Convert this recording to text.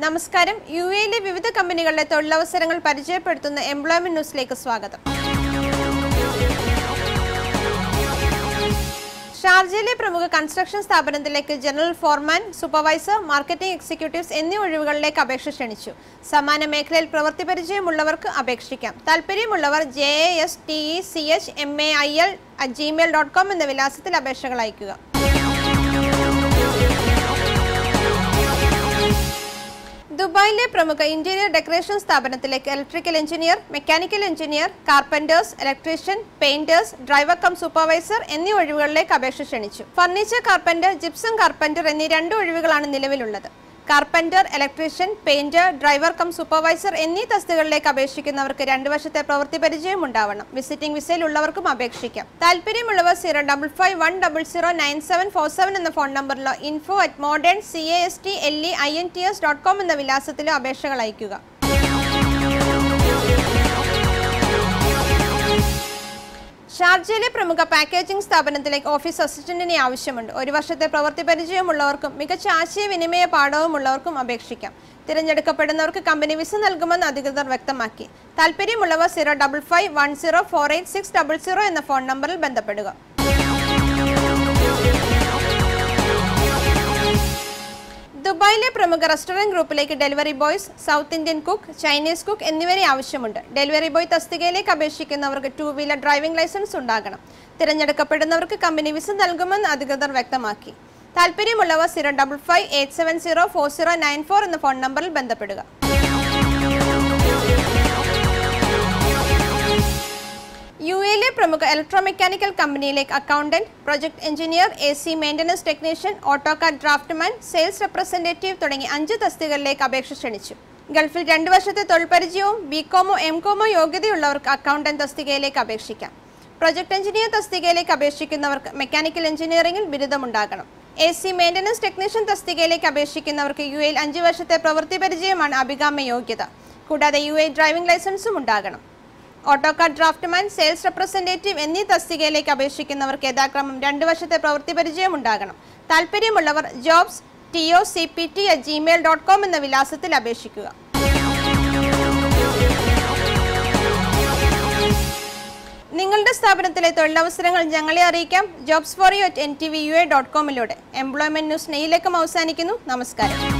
നമസ്കാരം യു എയിലെ വിവിധ കമ്പനികളിലെ തൊഴിലവസരങ്ങൾ പരിചയപ്പെടുത്തുന്ന എംപ്ലോയ്മെന്റ് ന്യൂസിലേക്ക് സ്വാഗതം ഷാർജയിലെ പ്രമുഖ കൺസ്ട്രക്ഷൻ സ്ഥാപനത്തിലേക്ക് general foreman supervisor marketing executives എന്നീ ഒഴിവുകളിലേക്ക് അപേക്ഷ ക്ഷണിച്ചു സമാന മേഖലയിൽ പ്രവൃത്തി പരിചയമുള്ളവർക്ക് അപേക്ഷിക്കാം താല്പര്യമുള്ളവർ J A S T E C H M A I L at Gmail dot com എന്ന വിലാസത്തിൽ അപേക്ഷകൾ അയയ്ക്കുക ദുബായിലെ പ്രമുഖ ഇന്റീരിയർ ഡെക്കറേഷൻ സ്ഥാപനത്തിലേക്ക് electrical engineer mechanical engineer carpenters electrician painters driver cum supervisor എന്നീ ഒഴിവുകളിലേക്ക് അപേക്ഷ ക്ഷണിച്ചു ഫർണിച്ചർ കാർപ്പന്റർ ജിപ്സം കാർപ്പന്റർ എന്നീ രണ്ട് ഒഴിവുകളാണ് നിലവിലുള്ളത് carpenter electrician painter driver cum supervisor എന്നീ തസ്തികകളിലേക്ക് അപേക്ഷിക്കുന്നവർക്ക് രണ്ട് വർഷത്തെ പ്രവൃത്തി പരിചയം ഉണ്ടാവണം വിസിറ്റിംഗ് വിസയിൽ ഉള്ളവർക്കും അപേക്ഷിക്കാം താല്പര്യമുള്ളവർ zero double five one double zero nine seven four seven എന്ന ഫോൺ നമ്പറിലോ info at modern C A S T L E I N T S dot com എന്ന വിലാസത്തിലോ അപേക്ഷകൾ അയയ്ക്കുക ഷാർജയിലെ പ്രമുഖ പാക്കേജിംഗ് സ്ഥാപനത്തിലേക്ക് ഓഫീസ് അസിസ്റ്റന്റിനെ ആവശ്യമുണ്ട് ഒരു വർഷത്തെ പ്രവൃത്തി പരിചയമുള്ളവർക്കും മികച്ച ആശയവിനിമയ പാഠവുമുള്ളവർക്കും അപേക്ഷിക്കാം തിരഞ്ഞെടുക്കപ്പെടുന്നവർക്ക് കമ്പനി വിസ നൽകുമെന്ന് അധികൃതർ വ്യക്തമാക്കി താല്പര്യമുള്ളവർ zero double five one zero four eight six double zero എന്ന ഫോൺ നമ്പറിൽ ബന്ധപ്പെടുക ദുബായിലെ പ്രമുഖ റെസ്റ്റോറന്റ് ഗ്രൂപ്പിലേക്ക് delivery boys south Indian cook Chinese cook എന്നിവരെ ആവശ്യമുണ്ട് ഡെലിവറി ബോയ് തസ്തികയിലേക്ക് അപേക്ഷിക്കുന്നവർക്ക് ടൂ വീലർ ഡ്രൈവിംഗ് ലൈസൻസ് ഉണ്ടാകണം തിരഞ്ഞെടുക്കപ്പെടുന്നവർക്ക് കമ്പനി വിസ നൽകുമെന്ന് അധികൃതർ വ്യക്തമാക്കി താല്പര്യമുള്ളവർ zero double five eight seven zero four zero nine four എന്ന ഫോൺ നമ്പറിൽ ബന്ധപ്പെടുക യു എയിലെ പ്രമുഖ ഇലക്ട്രോമെക്കാനിക്കൽ കമ്പനിയിലേക്ക് accountant project engineer A C maintenance technician AutoCAD draftsman sales representative തുടങ്ങി അഞ്ച് തസ്തികകളിലേക്ക് അപേക്ഷ ക്ഷണിച്ചു ഗൾഫിൽ രണ്ട് വർഷത്തെ തൊഴിൽ പരിചയവും ബികോമോ എം കോമോ യോഗ്യതയുള്ളവർക്ക് അക്കൗണ്ടന്റ് തസ്തികയിലേക്ക് അപേക്ഷിക്കാം പ്രൊജക്ട് എഞ്ചിനീയർ തസ്തികയിലേക്ക് അപേക്ഷിക്കുന്നവർക്ക് മെക്കാനിക്കൽ എഞ്ചിനീയറിംഗിൽ ബിരുദമുണ്ടാകണം എ സി മെയിൻ്റനൻസ് ടെക്നീഷ്യൻ തസ്തികയിലേക്ക് അപേക്ഷിക്കുന്നവർക്ക് യു എയിൽ അഞ്ച് വർഷത്തെ പ്രവൃത്തി പരിചയമാണ് അഭികാമ്യ യോഗ്യത കൂടാതെ യു എ ഡ്രൈവിംഗ് ലൈസൻസും ഉണ്ടാകണം ഓട്ടോകാർ ഡ്രാഫ്റ്റ്മാൻ സെയിൽസ് റെപ്രസെൻറ്റേറ്റീവ് എന്നീ തസ്തികയിലേക്ക് അപേക്ഷിക്കുന്നവർക്ക് യഥാക്രമം രണ്ട് വർഷത്തെ പ്രവൃത്തി പരിചയം ഉണ്ടാകണം താല്പര്യമുള്ളവർ jobs T O C P T at Gmail dot com എന്ന വിലാസത്തിൽ അപേക്ഷിക്കുക നിങ്ങളുടെ സ്ഥാപനത്തിലെ തൊഴിലവസരങ്ങൾ ഞങ്ങളെ അറിയിക്കാം jobs four U at N T V U A dot കോമിലൂടെ എംപ്ലോയ്മെന്റ് ന്യൂസ് നെയ്യിലേക്കും അവസാനിക്കുന്നു നമസ്കാരം